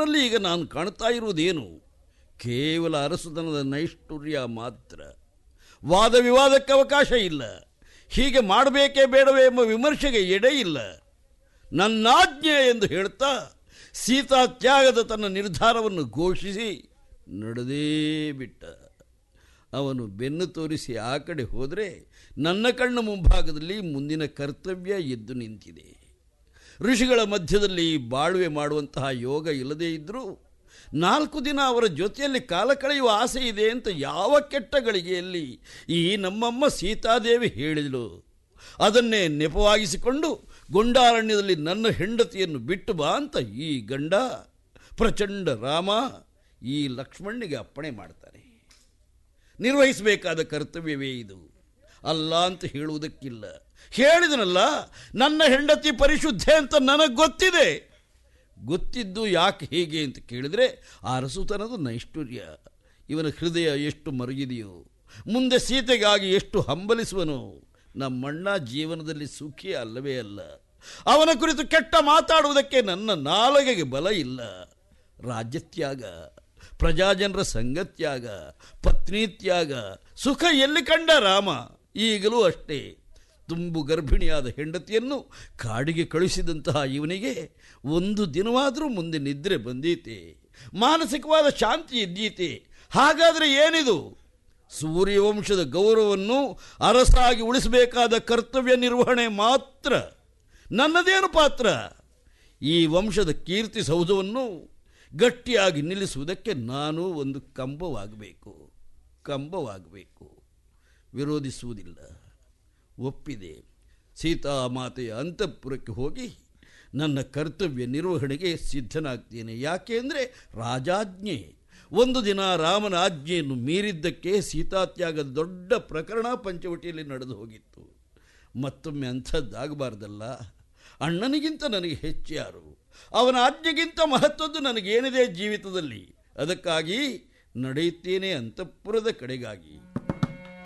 ನನ್ನಲ್ಲಿ ಈಗ ನಾನು ಕಾಣ್ತಾ ಇರುವುದೇನು ಕೇವಲ ಅರಸುತನದ ನೈಷ್ಠುರ್ಯ ಮಾತ್ರ ವಾದ ವಿವಾದಕ್ಕೆ ಅವಕಾಶ ಇಲ್ಲ ಹೀಗೆ ಮಾಡಬೇಕೇ ಬೇಡವೇ ಎಂಬ ವಿಮರ್ಶೆಗೆ ಎಡೆ ಇಲ್ಲ ನನ್ನಾಜ್ಞೆ ಎಂದು ಹೇಳ್ತಾ ಸೀತಾ ತ್ಯಾಗದ ತನ್ನ ನಿರ್ಧಾರವನ್ನು ಘೋಷಿಸಿ ನಡೆದೇ ಬಿಟ್ಟ ಅವನು ಬೆನ್ನು ತೋರಿಸಿ ಆ ಕಡೆ ಹೋದರೆ ನನ್ನ ಕಣ್ಣ ಮುಂಭಾಗದಲ್ಲಿ ಮುಂದಿನ ಕರ್ತವ್ಯ ಎದ್ದು ನಿಂತಿದೆ ಋಷಿಗಳ ಮಧ್ಯದಲ್ಲಿ ಬಾಳ್ವೆ ಮಾಡುವಂತಹ ಯೋಗ ಇಲ್ಲದೇ ಇದ್ದರೂ ನಾಲ್ಕು ದಿನ ಅವರ ಜೊತೆಯಲ್ಲಿ ಕಾಲ ಕಳೆಯುವ ಆಸೆ ಇದೆ ಅಂತ ಯಾವ ಕೆಟ್ಟ ಗಳಿಗೆಯಲ್ಲಿ ಈ ನಮ್ಮಮ್ಮ ಸೀತಾದೇವಿ ಹೇಳಿದಳು ಅದನ್ನೇ ನೆಪವಾಗಿಸಿಕೊಂಡು ಗೊಂಡಾರಣ್ಯದಲ್ಲಿ ನನ್ನ ಹೆಂಡತಿಯನ್ನು ಬಿಟ್ಟು ಬಾ ಅಂತ ಈ ಗಂಡ ಪ್ರಚಂಡ ರಾಮ ಈ ಲಕ್ಷ್ಮಣ್ಣಿಗೆ ಅಪ್ಪಣೆ ಮಾಡ್ತಾರೆ ನಿರ್ವಹಿಸಬೇಕಾದ ಕರ್ತವ್ಯವೇ ಇದು ಅಲ್ಲ ಅಂತ ಹೇಳುವುದಕ್ಕಿಲ್ಲ ಹೇಳಿದನಲ್ಲ ನನ್ನ ಹೆಂಡತಿ ಪರಿಶುದ್ಧೆ ಅಂತ ನನಗೆ ಗೊತ್ತಿದೆ ಗೊತ್ತಿದ್ದು ಯಾಕೆ ಹೇಗೆ ಅಂತ ಕೇಳಿದರೆ ಆ ಅರಸುತನದ ನೈಷ್ಠುರ್ಯ ಇವನ ಹೃದಯ ಎಷ್ಟು ಮರುಗಿದೆಯೋ ಮುಂದೆ ಸೀತೆಗಾಗಿ ಎಷ್ಟು ಹಂಬಲಿಸುವನು ನಮ್ಮಣ್ಣ ಜೀವನದಲ್ಲಿ ಸುಖಿ ಅಲ್ಲವೇ ಅಲ್ಲ ಅವನ ಕುರಿತು ಕೆಟ್ಟ ಮಾತಾಡುವುದಕ್ಕೆ ನನ್ನ ನಾಲಗೆಗೆ ಬಲ ಇಲ್ಲ ರಾಜ್ಯತ್ಯಾಗ ಪ್ರಜಾಜನರ ಸಂಗತ್ಯಾಗ ಪತ್ನಿ ತ್ಯಾಗ ಸುಖ ಎಲ್ಲಿ ಕಂಡ ರಾಮ ಈಗಲೂ ಅಷ್ಟೇ ತುಂಬು ಗರ್ಭಿಣಿಯಾದ ಹೆಂಡತಿಯನ್ನು ಕಾಡಿಗೆ ಕಳುಹಿಸಿದಂತಹ ಇವನಿಗೆ ಒಂದು ದಿನವಾದರೂ ಮುಂದೆ ನಿದ್ರೆ ಬಂದೀತೆ ಮಾನಸಿಕವಾದ ಶಾಂತಿ ಇದ್ದೀತೆ ಹಾಗಾದರೆ ಏನಿದು ಸೂರ್ಯವಂಶದ ಗೌರವವನ್ನು ಅರಸಾಗಿ ಉಳಿಸಬೇಕಾದ ಕರ್ತವ್ಯ ನಿರ್ವಹಣೆ ಮಾತ್ರ ನನ್ನದೇನು ಪಾತ್ರ ಈ ವಂಶದ ಕೀರ್ತಿ ಸೌಧವನ್ನು ಗಟ್ಟಿಯಾಗಿ ನಿಲ್ಲಿಸುವುದಕ್ಕೆ ನಾನು ಒಂದು ಕಂಬವಾಗಬೇಕು ಕಂಬವಾಗಬೇಕು ವಿರೋಧಿಸುವುದಿಲ್ಲ ಒಪ್ಪಿದೆ ಸೀತಾಮಾತೆಯ ಅಂತಃಪುರಕ್ಕೆ ಹೋಗಿ ನನ್ನ ಕರ್ತವ್ಯ ನಿರ್ವಹಣೆಗೆ ಸಿದ್ಧನಾಗ್ತೇನೆ ಯಾಕೆ ಅಂದರೆ ರಾಜಾಜ್ಞೆ ಒಂದು ದಿನ ರಾಮನ ಆಜ್ಞೆಯನ್ನು ಮೀರಿದ್ದಕ್ಕೆ ಸೀತಾತ್ಯಾಗದ ದೊಡ್ಡ ಪ್ರಕರಣ ಪಂಚವಟಿಯಲ್ಲಿ ನಡೆದು ಹೋಗಿತ್ತು ಮತ್ತೊಮ್ಮೆ ಅಂಥದ್ದಾಗಬಾರ್ದಲ್ಲ ಅಣ್ಣನಿಗಿಂತ ನನಗೆ ಹೆಚ್ಚು ಯಾರು ಅವನ ಆಜ್ಞೆಗಿಂತ ಮಹತ್ವದ್ದು ನನಗೇನಿದೆ ಜೀವಿತದಲ್ಲಿ ಅದಕ್ಕಾಗಿ ನಡೆಯುತ್ತೇನೆ ಅಂತಃಪುರದ ಕಡೆಗಾಗಿ